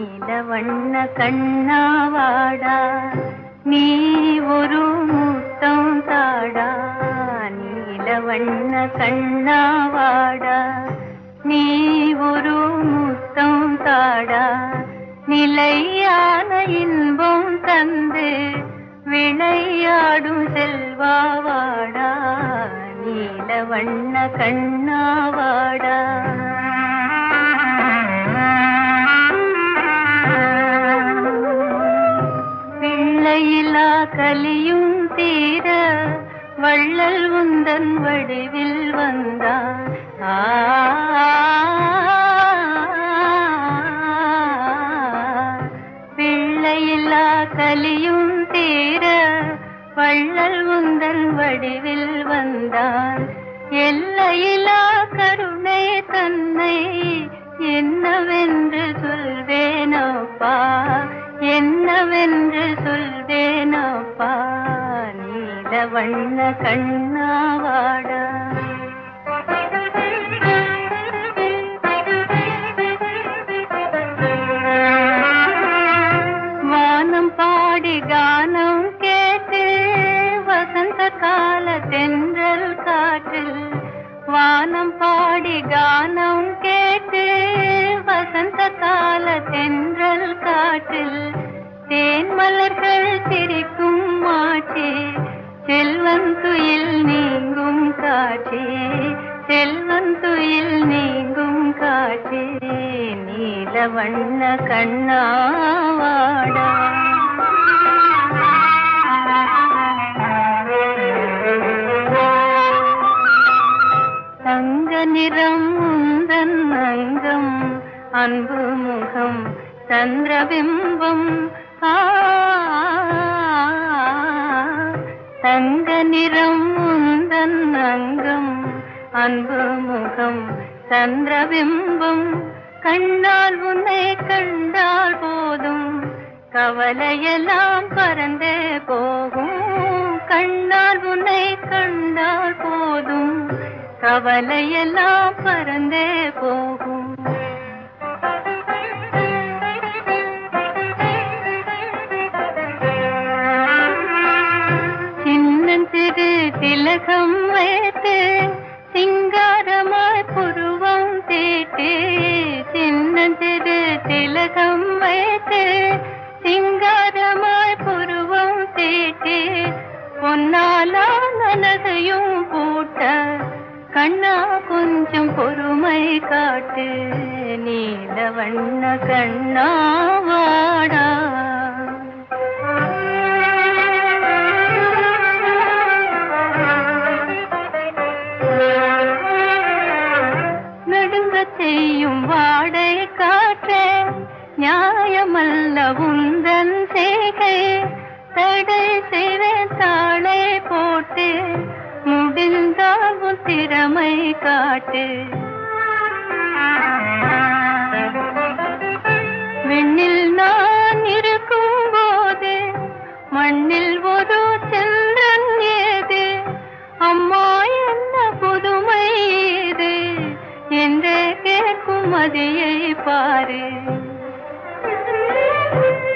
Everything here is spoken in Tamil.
நீல வண்ண கண்ணாவாடா நீ ஒரு முத்தம் தாடா நீல வண்ண கண்ணாவாடா நீ ஒரு முத்தம் தாடா நிலையான இன்பம் தந்து விளையாடும் செல்வாவாடா நீல வண்ண கண்ணாவாடா பிள்ளையிலா கலியும் தீர வள்ளல் உந்தன் வடிவில் வந்தான் ஆ பிள்ளையில்லா கலியும் தீர வள்ளல் உந்தன் வடிவில் வந்தான் எல்லையிலா கருணை தன்னை என்னவென்று சொல்வேனப்பா என்னவென்று சொல்வேனப்பா நீல வண்ண கண்ணாவாடா வானம் பாடி கானம் கேட்டு வசந்த கால தென்றல் காற்றில் வானம் பாடி கானம் கேட்டு வசந்த கால தென்றல் காற்றில் தேன் மலர்கள் சிரிக்கும் மாட்சி செல்வன் துயில் நீங்கும் காட்சி செல்வன் துயில் நீங்கும் காட்சி நீல வண்ண கண்ணாவாடா தங்க நிறம் உந்தன் அங்கம் அன்பு முகம் சந்திரபிம்பம் ஆ தங்க நிறம் உந்தன் அங்கம் அன்பு முகம் சந்திரபிம்பம் கண்ணால் உன்னை கண்டால் போதும் கவலையெல்லாம் பறந்தே போகும் கண்ணால் உன்னை கண்டால் போதும் கவலையெல்லாம் பறந்தே போகும் சின்னஞ்சிறு திலகம் வைத்து சிங்காரமாய் புருவம் தீட்டு சின்னஞ்சிறு திலகம் வைத்து சிங்காரமாய் புருவம் தீட்டு பொன்னாலா மனதையும் பூட்ட கண்ணா கொஞ்சம் பொறுமை காட்டு நீல வண்ண கண்ணா வாடா நடுங்க செய்யும் வாடை காற்றே நியாயமல்ல உந்தன் செய்கை தடை செய்வேன் தாளை போட்டு முடிந்தால் உன் திறமை காட்டு விண்ணில் நான் இருக்கும் போது மண்ணில் ஒரு சந்திரன் ஏது அம்மா என்ன புதுமை இது என்று கேட்கும் மதியை பாரு